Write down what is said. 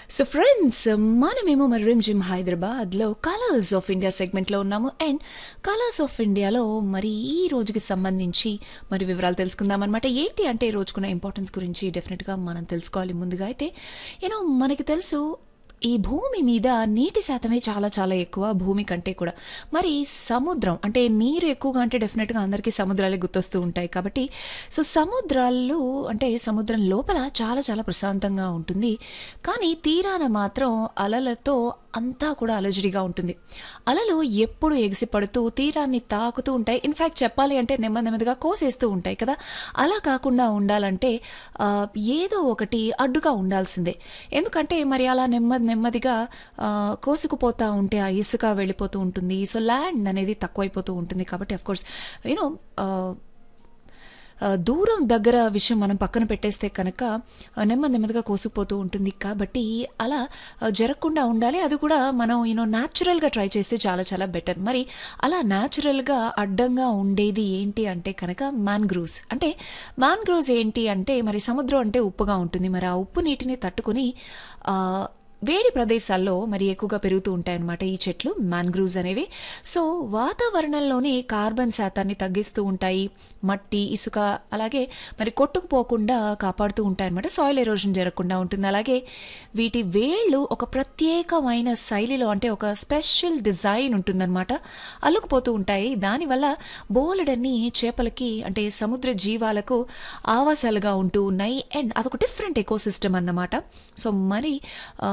so friends మనమేమో మరి Rimjhim హైదరాబాద్లో కలర్స్ ఆఫ్ ఇండియా సెగ్మెంట్లో ఉన్నాము అండ్ కలర్స్ ఆఫ్ ఇండియాలో మరి ఈ రోజుకి సంబంధించి మరి వివరాలు తెలుసుకుందాం అనమాట ఏంటి అంటే ఈ రోజుకున్న ఇంపార్టెన్స్ గురించి డెఫినెట్గా మనం తెలుసుకోవాలి ముందుగా అయితే యూనో మనకి తెలుసు ఈ భూమి మీద నీటి శాతమే చాలా చాలా ఎక్కువ భూమి కంటే కూడా మరి సముద్రం అంటే నీరు ఎక్కువగా అంటే డెఫినెట్గా అందరికీ సముద్రాలే గుర్తొస్తూ ఉంటాయి కాబట్టి సో సముద్రాలు అంటే సముద్రం లోపల చాలా చాలా ప్రశాంతంగా ఉంటుంది కానీ తీరాన మాత్రం అలలతో అంతా కూడా అలజడిగా ఉంటుంది అలలు ఎప్పుడు ఎగిసి పడుతూ తీరాన్ని తాకుతూ ఉంటాయి ఇన్ఫ్యాక్ట్ చెప్పాలి అంటే నెమ్మది నెమ్మదిగా కోసేస్తూ ఉంటాయి కదా అలా కాకుండా ఉండాలంటే ఆ, ఏదో ఒకటి అడ్డుగా ఉండాల్సిందే ఎందుకంటే మరి అలా నెమ్మది నెమ్మదిగా ఆ, కోసుకుపోతా ఉంటే ఆ ఇసుక వెళ్ళిపోతూ ఉంటుంది సో ల్యాండ్ అనేది తక్కువైపోతూ ఉంటుంది కాబట్టి అఫ్కోర్స్ యూనో ఆ, దూరం దగ్గర విషయం మనం పక్కన పెట్టేస్తే కనుక ఆ, నెమ్మది నెమ్మదిగా కోసుకుపోతూ ఉంటుంది కాబట్టి అలా ఆ, జరగకుండా ఉండాలి అది కూడా మనం యూనో న్యాచురల్గా ట్రై చేస్తే చాలా చాలా బెటర్ మరి అలా న్యాచురల్గా అడ్డంగా ఉండేది ఏంటి అంటే కనుక మ్యాన్గ్రూవ్స్ అంటే మ్యాన్గ్రూవ్స్ ఏంటి అంటే మరి సముద్రం అంటే ఉప్పుగా ఉంటుంది మరి ఆ ఉప్పు నీటిని తట్టుకుని ఆ, వేడి ప్రదేశాల్లో మరి ఎక్కువగా పెరుగుతూ ఉంటాయన్నమాట ఈ చెట్లు మ్యాన్గ్రూవ్స్ అనేవి సో వాతావరణంలోని కార్బన్ శాతాన్ని తగ్గిస్తూ ఉంటాయి మట్టి ఇసుక అలాగే మరి కొట్టుకుపోకుండా కాపాడుతూ ఉంటాయన్నమాట సాయిల్ ఎరోజన్ జరగకుండా ఉంటుంది అలాగే వీటి వేళ్ళు ఒక ప్రత్యేకమైన శైలిలో అంటే ఒక స్పెషల్ డిజైన్ ఉంటుందన్నమాట అల్లుకుపోతూ ఉంటాయి దానివల్ల బోలెడన్ని చేపలకి అంటే సముద్ర జీవాలకు ఆవాసాలుగా ఉంటూ ఉన్నాయి అండ్ అదొక డిఫరెంట్ ఎకోసిస్టమ్ అన్నమాట సో మరి ఆ,